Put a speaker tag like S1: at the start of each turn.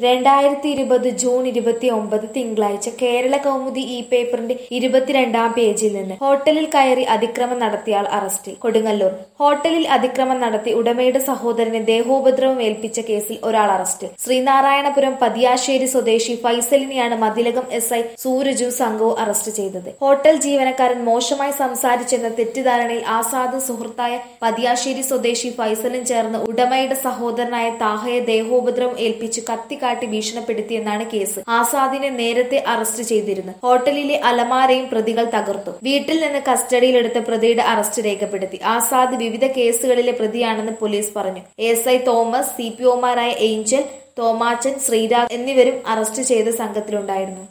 S1: രണ്ടായിരത്തി ഇരുപത് ജൂൺ ഇരുപത്തി ഒമ്പത് തിങ്കളാഴ്ച കേരള കൗമുദി ഇ പേപ്പറിന്റെ ഇരുപത്തിരണ്ടാം പേജിൽ നിന്ന് ഹോട്ടലിൽ കയറി അതിക്രമം നടത്തിയാൽ അറസ്റ്റിൽ കൊടുങ്ങല്ലൂർ ഹോട്ടലിൽ അതിക്രമം നടത്തി ഉടമയുടെ സഹോദരന് ദേഹോപദ്രവം ഏൽപ്പിച്ച കേസിൽ ഒരാൾ അറസ്റ്റിൽ ശ്രീനാരായണപുരം പതിയാശ്ശേരി സ്വദേശി ഫൈസലിനെയാണ് മതിലകം എസ് ഐ സൂരജും സംഘവും അറസ്റ്റ് ചെയ്തത് ഹോട്ടൽ ജീവനക്കാരൻ മോശമായി സംസാരിച്ചെന്ന തെറ്റിദ്ധാരണയിൽ ആസാദും സുഹൃത്തായ പതിയാശ്ശേരി സ്വദേശി ഫൈസലും ചേർന്ന് ഉടമയുടെ സഹോദരനായ താഹയെ ദേഹോപദ്രവം ഏൽപ്പിച്ച് കത്തിക്കാട്ടി ഭീഷണിപ്പെടുത്തിയെന്നാണ് കേസ് ആസാദിനെ നേരത്തെ അറസ്റ്റ് ചെയ്തിരുന്നു ഹോട്ടലിലെ അലമാരയും പ്രതികൾ തകർത്തു വീട്ടിൽ നിന്ന് കസ്റ്റഡിയിലെടുത്ത പ്രതിയുടെ അറസ്റ്റ് രേഖപ്പെടുത്തി ആസാദ് വിവിധ കേസുകളിലെ പ്രതിയാണെന്ന് പോലീസ് പറഞ്ഞു S I Thomas C P ഒമാരായ ഏഞ്ചൽ തോമാച്ചൻ ശ്രീരാഗ് എന്നിവരും അറസ്റ്റ് ചെയ്ത സംഘത്തിലുണ്ടായിരുന്നു